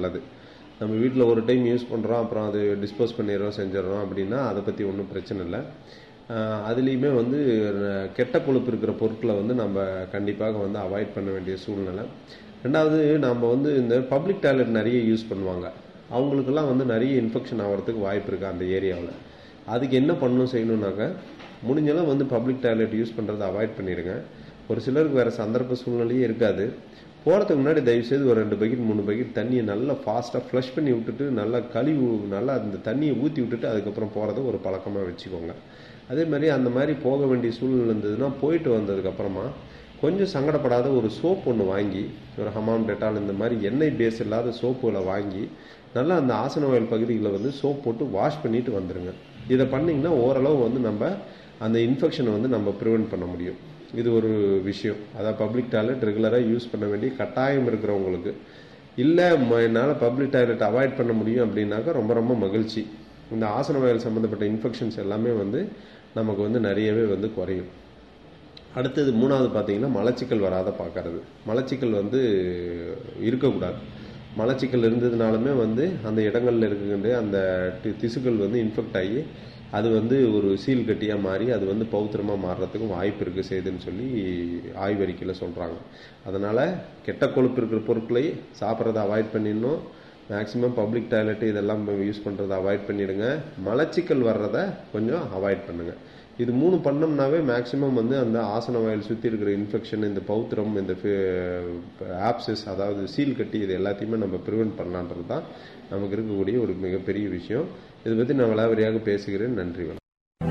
நல்லது நம்ம வீட்டில் ஒரு டைம் யூஸ் பண்ணுறோம் அப்புறம் அது டிஸ்போஸ் பண்ணிடுறோம் செஞ்சிடறோம் அப்படின்னா அதை பற்றி ஒன்றும் பிரச்சனை இல்லை ஆஹ் அதுலேயுமே வந்து அஹ், கெட்ட கொழுப்பு இருக்கிற பொருட்களை வந்து நம்ம கண்டிப்பாக வந்து அவாய்ட் பண்ண வேண்டிய சூழ்நிலை ரெண்டாவது நம்ம வந்து இந்த பப்ளிக் டாய்லெட் நிறைய யூஸ் பண்ணுவாங்க அவங்களுக்கெல்லாம் வந்து நிறைய இன்ஃபெக்ஷன் ஆகிறதுக்கு வாய்ப்பு இருக்குது அந்த ஏரியாவில் அதுக்கு என்ன பண்ணணும் செய்யணுன்னாக்க முடிஞ்சளவு வந்து பப்ளிக் டாய்லெட் யூஸ் பண்ணுறதை அவாய்ட் பண்ணிடுங்க ஒரு சிலருக்கு வேறு சந்தர்ப்ப சூழ்நிலையே இருக்காது போகிறதுக்கு முன்னாடி தயவுசெய்து ஒரு ரெண்டு பக்கெட் மூணு பக்கெட் தண்ணியை நல்லா ஃபாஸ்ட்டாக ஃப்ளஷ் பண்ணி விட்டுட்டு நல்லா கழுவி நல்லா அந்த தண்ணியை ஊற்றி விட்டுட்டு அதுக்கப்புறம் போகிறத ஒரு பழக்கமாக வச்சுக்கோங்க அதே மாதிரி அந்த மாதிரி போக வேண்டிய சூழ்நிலை இருந்ததுன்னா போயிட்டு வந்ததுக்கப்புறமா கொஞ்சம் சங்கடப்படாத ஒரு சோப் ஒன்று வாங்கி ஒரு ஹமாம் டெட்டால் இந்த மாதிரி எண்ணெய் பேஸ் இல்லாத சோப்புகளை வாங்கி நல்லா அந்த ஆசன வயல் பகுதிகளை வந்து சோப் போட்டு வாஷ் பண்ணிட்டு வந்துடுங்க இதை பண்ணிங்கன்னா ஓரளவு வந்து நம்ம அந்த இன்ஃபெக்ஷனை வந்து நம்ம ப்ரிவென்ட் பண்ண முடியும் இது ஒரு விஷயம் அதாவது பப்ளிக் டாய்லெட் ரெகுலராக யூஸ் பண்ண வேண்டிய கட்டாயம் இருக்கிறவங்களுக்கு இல்லை என்னால் பப்ளிக் டாய்லெட் அவாய்ட் பண்ண முடியும் அப்படின்னாக்கா ரொம்ப ரொம்ப மகிழ்ச்சி இந்த ஆசன வயல் சம்மந்தப்பட்ட இன்ஃபெக்ஷன்ஸ் எல்லாமே வந்து நமக்கு வந்து நிறையவே வந்து குறையும் அடுத்தது மூணாவது பார்த்தீங்கன்னா மலச்சிக்கல் வராத பார்க்கறது மலச்சிக்கல் வந்து இருக்கக்கூடாது மலச்சிக்கல் இருந்ததுனாலுமே வந்து அந்த இடங்கள்ல இருக்கின்ற அந்த தி- திசுக்கள் வந்து இன்ஃபெக்ட் ஆகி அது வந்து ஒரு சீல் கட்டியாக மாறி அது வந்து பௌத்திரமாக மாறுறதுக்கும் வாய்ப்பு இருக்குது செய்துன்னு சொல்லி ஆய்வறிக்கையில் சொல்கிறாங்க அதனால் கெட்ட கொழுப்பு இருக்கிற பொருட்களை சாப்பிட்றத அவாய்ட் பண்ணிடணும் மேக்ஸிமம் பப்ளிக் டாய்லெட் இதெல்லாம் யூஸ் பண்ணுறதை அவாய்ட் பண்ணிடுங்க மலச்சிக்கல் வர்றதை கொஞ்சம் அவாய்ட் பண்ணுங்கள் இது மூணு பண்ணோம்னாவே மேக்ஸிமம் வந்து அந்த ஆசன வயல் சுற்றி இருக்கிற இன்ஃபெக்ஷன் இந்த பௌத்திரம் இந்த ஆப்சஸ் அதாவது சீல் கட்டி இது எல்லாத்தையுமே நம்ம ப்ரிவென்ட் பண்ணலான்றது தான் நமக்கு இருக்கக்கூடிய ஒரு மிகப்பெரிய விஷயம் இதை பற்றி நான் விளாவரியாக பேசுகிறேன் நன்றி வணக்கம்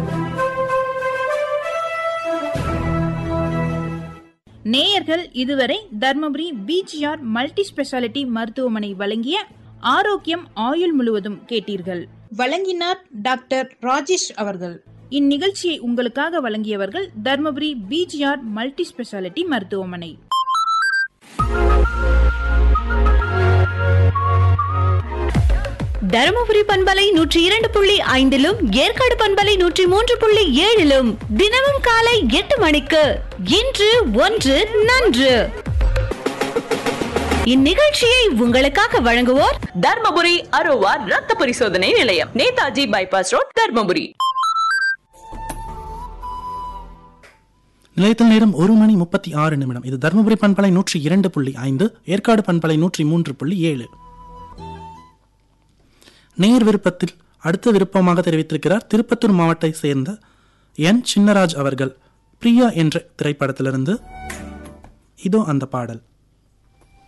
நேயர்கள் இதுவரை தர்மபுரி பிஜிஆர் மல்டி ஸ்பெஷாலிட்டி மருத்துவமனை வழங்கிய ஆரோக்கியம் ஆயுள் முழுவதும் கேட்டீர்கள் வழங்கினார் டாக்டர் ராஜேஷ் அவர்கள் இந்நிகழ்ச்சியை உங்களுக்காக வழங்கியவர்கள் தர்மபுரி பிஜிஆர் மல்டி ஸ்பெஷாலிட்டி மருத்துவமனை தருமபுரி பண்பலை நூற்றி இரண்டு புள்ளி ஐந்திலும் ஏற்காடு பண்பலை நூற்றி மூன்று புள்ளி ஏழிலும் தினமும் காலை எட்டு மணிக்கு இன்று ஒன்று நன்று இந்நிகழ்ச்சியை உங்களுக்காக வழங்குவோர் தர்மபுரி அரோவா ரத்த பரிசோதனை நிலையம் நேதாஜி பைபாஸ் ரோட் தர்மபுரி நிலையத்தில் நேரம் ஒரு மணி முப்பத்தி ஆறு நிமிடம் இது தருமபுரி பண்பலை நூற்றி இரண்டு புள்ளி ஐந்து ஏற்காடு பண்பலை நூற்றி மூன்று புள்ளி ஏழு நேர் விருப்பத்தில் அடுத்த விருப்பமாக தெரிவித்திருக்கிறார் திருப்பத்தூர் மாவட்டத்தை சேர்ந்த என் சின்னராஜ் அவர்கள் பிரியா என்ற திரைப்படத்திலிருந்து இதோ அந்த பாடல்